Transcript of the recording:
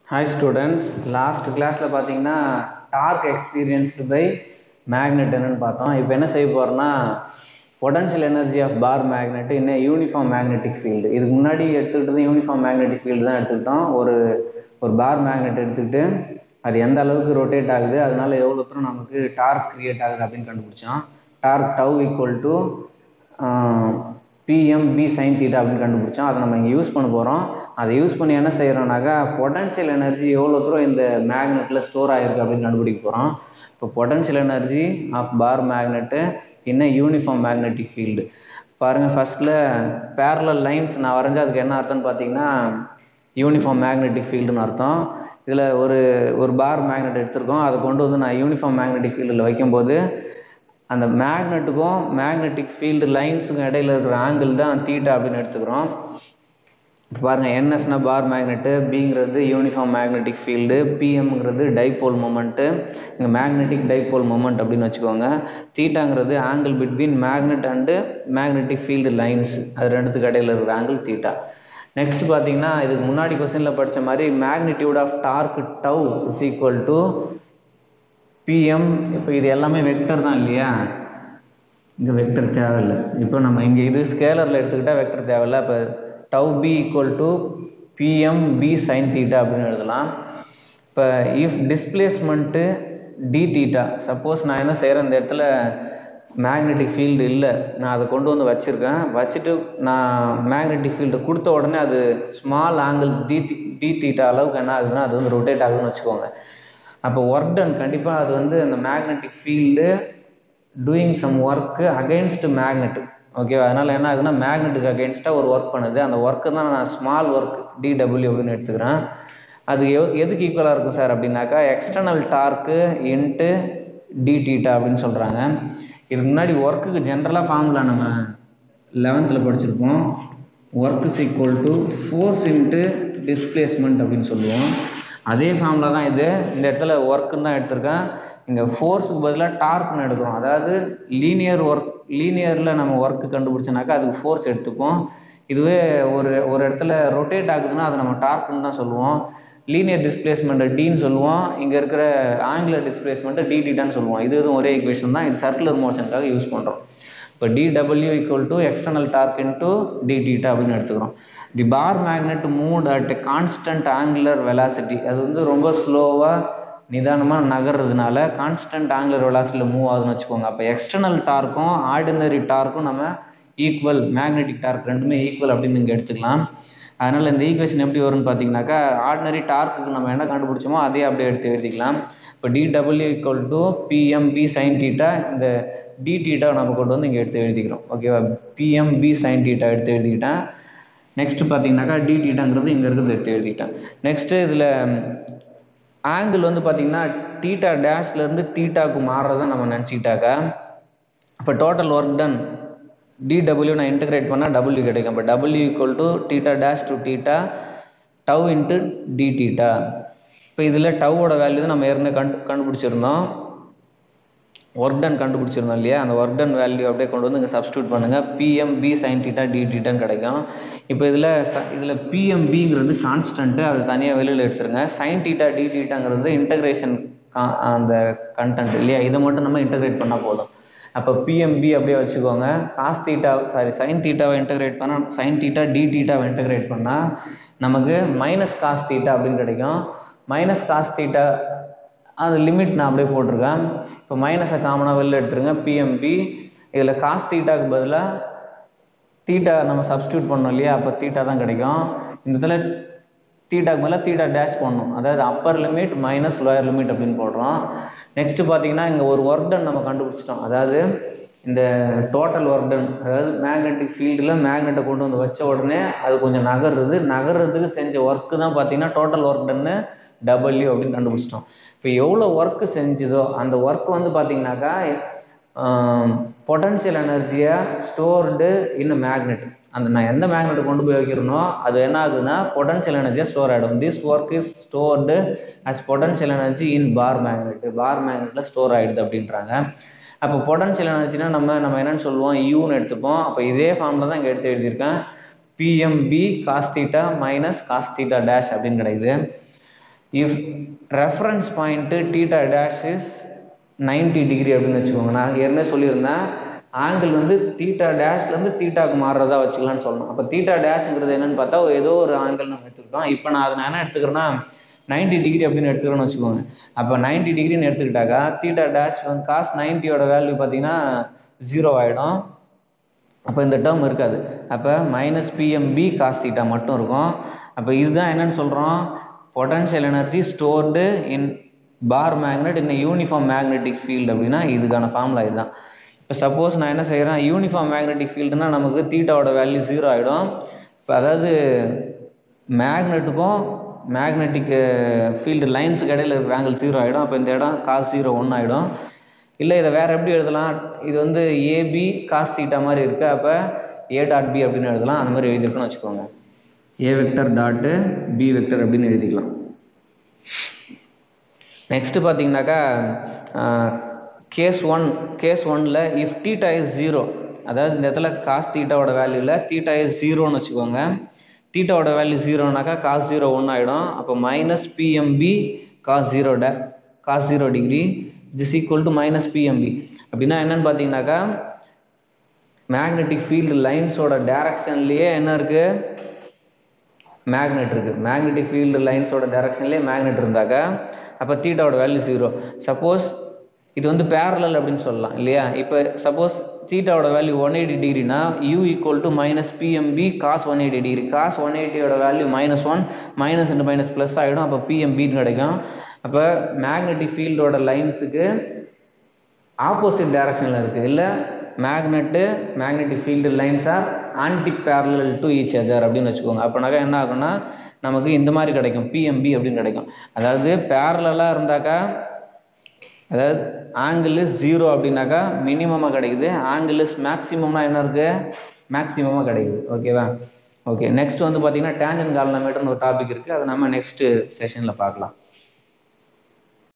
hi students last கிளாஸில் பார்த்தீங்கன்னா dark experienced by magnet என்னன்னு பார்த்தோம் இப்போ என்ன செய்ய போகிறோம்னா potential energy of bar magnet இன்னும் யூனிஃபார்ம் மேக்னெட்டிக் ஃபீல்டு இதுக்கு முன்னாடி எடுத்துக்கிட்டது யூனிஃபார்ம் மேக்னெட்டிக் ஃபீல்டு தான் எடுத்துக்கிட்டோம் ஒரு ஒரு பார் மேக்னெட் எடுத்துக்கிட்டு அது எந்த அளவுக்கு ரொட்டேட் ஆகுது அதனால எவ்வளோ தூரம் நமக்கு டார்க் கிரியேட் ஆகுது அப்படின்னு கண்டுபிடிச்சோம் torque tau equal to PM B sine theta அப்படின்னு கண்டுபிடிச்சோம் அதை நம்ம இங்கே யூஸ் பண்ண போகிறோம் அதை யூஸ் பண்ணி என்ன செய்கிறோம்னாக்கா பொட்டன்ஷியல் எனர்ஜி எவ்வளோ தூரம் இந்த மேக்னெட்டில் ஸ்டோர் ஆகிருக்கு அப்படின்னு கண்டுபிடிக்க போகிறோம் இப்போ potential energy of bar magnet இன்னும் யூனிஃபார்ம் மேக்னெட்டிக் ஃபீல்டு பாருங்கள் ஃபஸ்ட்டில் பேரலல் லைன்ஸ் நான் வரைஞ்சா அதுக்கு என்ன அர்த்தம்னு பார்த்தீங்கன்னா யூனிஃபார்ம் மேக்னெட்டிக் ஃபீல்டுன்னு அர்த்தம் இதில் ஒரு ஒரு பார் மேக்னெட் எடுத்திருக்கோம் அதை கொண்டு வந்து நான் யூனிஃபார்ம் மேக்னெட்டிக் ஃபீல்டில் வைக்கும்போது அந்த மேக்னெட்டுக்கும் மேக்னெட்டிக் ஃபீல்டு லைன்ஸுக்கும் இடையில இருக்கிற ஆங்கிள் தான் தீட்டா அப்படின்னு எடுத்துக்கிறோம் இப்போ பாருங்கள் என்எஸ்னா பார் மேக்னெட்டு பிங்கிறது யூனிஃபார்ம் மேக்னெட்டிக் ஃபீல்டு பிஎம்ங்கிறது டைபோல் மூமெண்ட்டு இங்கே மேக்னெட்டிக் டைபோல் மூமெண்ட் அப்படின்னு வச்சுக்கோங்க தீட்டாங்கிறது angle between magnet and magnetic field lines அது ரெண்டுத்துக்கு இடையில இருக்கிற ஆங்கிள் தீட்டா நெக்ஸ்ட் பார்த்தீங்கன்னா இதுக்கு முன்னாடி கொஸ்டினில் படித்த மாதிரி magnitude of torque tau is equal to PM இப்போ இது எல்லாமே வெக்டர் தான் இல்லையா இங்கே வெக்டர் தேவையில்லை இப்போ நம்ம இங்கே இது ஸ்கேலரில் எடுத்துக்கிட்டால் வெக்டர் தேவையில்லை இப்போ tau B equal to PM B sine theta அப்படின்னு எழுதலாம் இப்போ if displacement d theta suppose நான் என்ன செய்கிறேன் இந்த இடத்துல மேக்னெட்டிக் ஃபீல்டு இல்லை நான் அதை கொண்டு வந்து வச்சுருக்கேன் வச்சுட்டு நான் மேக்னெட்டிக் ஃபீல்டு கொடுத்த உடனே அது small angle d d theta அளவுக்கு என்ன ஆகுதுன்னா அது வந்து ரொட்டேட் ஆகுதுன்னு வச்சுக்கோங்க அப்போ ஒர்க் டன் கண்டிப்பாக அது வந்து அந்த magnetic field doing some work against magnet ஓகேவா அதனால் என்ன ஆகுதுன்னா மேக்னெட்டுக்கு அகெயின்ஸ்டாக ஒரு ஒர்க் பண்ணுது அந்த ஒர்க்கு தான் நான் ஸ்மால் ஒர்க் டிடபிள்யூ அப்படின்னு எடுத்துக்கிறேன் அது எ எதுக்கு ஈக்குவலாக இருக்கும் சார் அப்படின்னாக்கா external torque into d theta அப்படின்னு சொல்கிறாங்க இதுக்கு முன்னாடி ஒர்க்குக்கு ஜென்ரலாக ஃபார்முலா நம்ம லெவன்த்தில் படிச்சிருப்போம் work is equal to force into displacement அப்படின்னு சொல்லுவோம் அதே ஃபார்முலா தான் இது இந்த இடத்துல ஒர்க்குன்னு தான் எடுத்திருக்கேன் இங்கே ஃபோர்ஸுக்கு பதிலாக டார்க்னு எடுக்கிறோம் அதாவது லீனியர் ஒர்க் லீனியரில் நம்ம ஒர்க்கு கண்டுபிடிச்சோனாக்கா அதுக்கு ஃபோர்ஸ் எடுத்துப்போம் இதுவே ஒரு ஒரு இடத்துல ரொட்டேட் ஆகுதுன்னா அதை நம்ம டார்க்னு தான் சொல்லுவோம் லீனியர் டிஸ்பிளேஸ்மெண்ட்டை டின்னு சொல்லுவோம் இங்கே இருக்கிற ஆங்குலர் டிஸ்பிளேஸ்மெண்ட்டை டிடிடான்னு சொல்லுவோம் இது எதுவும் ஒரே ஈக்குவேஷன் தான் இது சர்க்குலர் மோஷனுக்காக யூஸ் பண்ணுறோம் இப்போ DW equal to external torque into d theta அப்படின்னு எடுத்துக்கிறோம் the bar magnet moved at constant angular velocity அது வந்து ரொம்ப ஸ்லோவாக நிதானமாக நகர்றதுனால கான்ஸ்டன்ட் ஆங்குலர் வெலாசிட்டியில் மூவ் ஆகுதுன்னு வச்சுக்கோங்க அப்போ எக்ஸ்டர்னல் டார்க்கும் ஆர்டினரி டார்க்கும் நம்ம ஈக்குவல் மேக்னெட்டிக் டார்க் ரெண்டுமே ஈக்குவல் அப்படின்னு இங்கே எடுத்துக்கலாம் அதனால் இந்த ஈக்குவேஷன் எப்படி வரும்னு பார்த்தீங்கன்னாக்கா ஆர்டினரி டார்க்குக்கு நம்ம என்ன கண்டுபிடிச்சோமோ அதே அப்படியே எடுத்து எழுதிக்கலாம் இப்போ DW equal to PMB sine theta இந்த டி டீட்டா நம்ம கொண்டு வந்து இங்கே எடுத்து எழுதிக்கிறோம் ஓகேவா பிஎம்பி சைன் டீட்டா எடுத்து எழுதிக்கிட்டேன் நெக்ஸ்ட் பார்த்தீங்கன்னாக்கா டி டீட்டாங்கிறது இங்கே இருக்கிறது எடுத்து எழுதிக்கிட்டேன் நெக்ஸ்ட்டு இதில் ஆங்கிள் வந்து பார்த்தீங்கன்னா டீட்டா டேஷ்லேருந்து தீட்டாக்கு மாறுறதை நம்ம நினச்சிக்கிட்டாக்கா இப்போ டோட்டல் ஒர்க் டன் டிடபிள்யூ நான் இன்டகிரேட் பண்ணால் டபிள்யூ கிடைக்கும் இப்போ W equal to theta dash to theta tau into d theta இப்போ இதில் டவோட வேல்யூ தான் நம்ம ஏற்கனவே கண்டு கண்டுபிடிச்சிருந்தோம் ஒர்க் டன் கண்டுபிடிச்சிருந்தோம் இல்லையா அந்த ஒர்க் டன் வேல்யூ அப்படியே கொண்டு வந்து இங்கே சப்ஸ்டியூட் பண்ணுங்கள் PM B sine theta d டீட்டான்னு கிடைக்கும் இப்போ இதில் ச இதில் பிஎம்பிங்கிறது கான்ஸ்டன்ட்டு அது தனியாக வெளியில் எடுத்துருங்க சைன் டீட்டா டி டீட்டாங்கிறது இன்டகிரேஷன் அந்த கண்டென்ட் இல்லையா இதை மட்டும் நம்ம இன்டகிரேட் பண்ணால் போதும் அப்போ பிஎம்பி அப்படியே வச்சுக்கோங்க காஸ் தீட்டா சாரி சைன் தீட்டாவை இன்டகிரேட் பண்ணால் சைன் தீட்டா டி டீட்டாவை இன்டகிரேட் பண்ணால் நமக்கு மைனஸ் காஸ் தீட்டா அப்படின்னு கிடைக்கும் மைனஸ் காஸ் தீட்டா அது லிமிட் நான் அப்படியே போட்டிருக்கேன் இப்போ மைனஸை காமனாக வெளில எடுத்துருங்க பிஎம்பி இதில் காஸ் தீட்டாக்கு பதிலாக தீட்டா நம்ம சப்ஸ்டியூட் பண்ணோம் இல்லையா அப்போ தீட்டா தான் கிடைக்கும் இந்த இடத்துல தீட்டாக்கு மேலே தீட்டா டேஷ் பண்ணணும் அதாவது upper limit minus lower limit அப்படின்னு போடுறோம் நெக்ஸ்ட் பார்த்தீங்கன்னா இங்கே ஒரு ஒர்க் டன் நம்ம கண்டுபிடிச்சிட்டோம் அதாவது இந்த டோட்டல் ஒர்க் டன் அதாவது மேக்னெட்டிக் ஃபீல்டில் மேக்னெட்டை கொண்டு வந்து வச்ச உடனே அது கொஞ்சம் நகர்றது நகர்றதுக்கு செஞ்ச ஒர்க்கு தான் பார்த்தீங்கன்னா டோட்டல் ஒர்க் டன்னு டபிள்யூ அப்படின்னு கண்டுபிடிச்சிட்டோம் இப்போ எவ்வளோ ஒர்க்கு செஞ்சுதோ அந்த ஒர்க் வந்து பார்த்தீங்கன்னாக்கா பொட்டன்ஷியல் எனர்ஜியை ஸ்டோர்டு இன் மேக்னெட் அந்த நான் எந்த மேக்னெட்டை கொண்டு போய் வைக்கிறனோ அது என்ன ஆகுதுன்னா பொட்டன்ஷியல் எனர்ஜியை ஸ்டோர் ஆகிடும் this work is stored as potential energy in bar magnet bar மேக்னெட்டில் ஸ்டோர் ஆகிடுது அப்படின்றாங்க அப்போ பொட்டன்ஷியல் எனர்ஜினா நம்ம நம்ம என்னென்னு சொல்லுவோம் யூன்னு எடுத்துப்போம் அப்போ இதே ஃபார்மில் தான் இங்கே எடுத்து எழுதியிருக்கேன் PMB cos theta minus cos theta dash அப்படின்னு கிடைக்குது if reference point theta dash is ninety degree அப்படின்னு வச்சுக்கோங்க நான் ஏற்கனவே சொல்லியிருந்தேன் ஆங்கிள் வந்து தீட்டா டேஷ்லேருந்து தீட்டாக்கு மாறுறதா வச்சுக்கலாம்னு சொல்லணும் அப்போ தீட்டா டேஷ்ங்கிறது என்னன்னு பார்த்தா ஏதோ ஒரு ஆங்கிள் நம்ம எடுத்துக்கிட்டோம் இப்போ நான் அதை நான் என்ன எடுத்துக்கிறேன்னா நைன்டி டிகிரி அப்படின்னு எடுத்துக்கிறேன்னு வச்சுக்கோங்க அப்போ நைன்டி டிகிரின்னு எடுத்துக்கிட்டாக்கா தீட்டா டேஷ் வந்து காஸ் நைன்ட்டியோட வேல்யூ பார்த்தீங்கன்னா ஜீரோ ஆகிடும் அப்போ இந்த டேர்ம் இருக்காது அப்போ மைனஸ் பிஎம்பி காஸ் தீட்டா மட்டும் இருக்கும் அப்போ இதுதான் என்னன்னு சொல்கிறோம் potential energy stored in bar magnet in uniform magnetic field அப்படின்னா இதுக்கான ஃபார்முலா இதுதான் இப்போ சப்போஸ் நான் என்ன செய்கிறேன் யூனிஃபார்ம் மேக்னெட்டிக் ஃபீல்டுனா நமக்கு தீட்டாவோட வேல்யூ ஜீரோ ஆகிடும் இப்போ அதாவது மேக்னெட்டுக்கும் மேக்னெட்டிக் ஃபீல்டு லைன்ஸுக்கு இடையில இருக்கிற ஆங்கிள் ஜீரோ ஆகிடும் அப்போ இந்த இடம் காஸ் ஜீரோ ஒன்று ஆகிடும் இல்லை இதை வேறு எப்படி எழுதலாம் இது வந்து ஏபி காஸ் தீட்டா மாதிரி இருக்குது அப்போ ஏ டாட் பி அப்படின்னு எழுதலாம் அந்த மாதிரி எழுதிருக்குன்னு வச்சுக்கோங்க A vector dot B vector அப்படின்னு எழுதிக்கலாம் நெக்ஸ்ட்டு பார்த்தீங்கன்னாக்கா கேஸ் ஒன் கேஸ் ஒனில் இஃப் தீட்டா இஸ் ஜீரோ அதாவது இந்த இடத்துல காஸ் தீட்டாவோட வேல்யூவில் தீட்டா இஸ் ஜீரோன்னு வச்சுக்கோங்க தீட்டாவோட வேல்யூ ஜீரோனாக்கா காஸ் ஜீரோ ஒன்று ஆகிடும் அப்போ மைனஸ் பிஎம்பி காஸ் ஜீரோ டே cos zero degree is equal to minus PMB அப்படின்னா என்னன்னு பார்த்தீங்கன்னாக்கா மேக்னெட்டிக் ஃபீல்டு லைன்ஸோட டைரக்ஷன்லேயே என்ன இருக்குது மேக்னெட் இருக்குது மேக்னெட்டிக் ஃபீல்டு லைன்ஸோட டைரக்ஷன்லேயே மேக்னெட் இருந்தாக்கா அப்போ தீட்டாவோட வேல்யூ ஜீரோ சப்போஸ் இது வந்து பேரலல் அப்படின்னு சொல்லலாம் இல்லையா இப்போ சப்போஸ் தீட்டாவோட வேல்யூ ஒன் எயிட்டி டிகிரினா U equal to minus PMB cos one eighty degree cos one எயிட்டியோட வேல்யூ மைனஸ் ஒன் மைனஸ் ரெண்டு மைனஸ் ப்ளஸ் ஆகிடும் அப்போ பிஎம்பின்னு கிடைக்கும் அப்போ மேக்னெட்டிக் ஃபீல்டோட லைன்ஸுக்கு ஆப்போசிட் டைரக்ஷனில் இருக்குது இல்லை magnet magnetic field lines are anti parallel to each other அப்படின்னு வச்சுக்கோங்க அப்போனாக்கா என்ன ஆகும்னா நமக்கு இந்த மாதிரி கிடைக்கும் பிஎம்பி அப்படின்னு கிடைக்கும் அதாவது பேரலாக இருந்தாக்கா அதாவது ஆங்கிள் இஸ் ஜீரோ அப்படின்னாக்கா மினிமமாக கிடைக்குது ஆங்கிள் இஸ் மேக்ஸிமம்னா என்ன இருக்குது மேக்ஸிமமாக கிடைக்குது ஓகேவா ஓகே நெக்ஸ்ட் வந்து பார்த்தீங்கன்னா டேஞ்சன் கால்னமேட்டர்னு ஒரு டாபிக் இருக்குது அதை நம்ம நெக்ஸ்ட் செஷனில் பார்க்கலாம்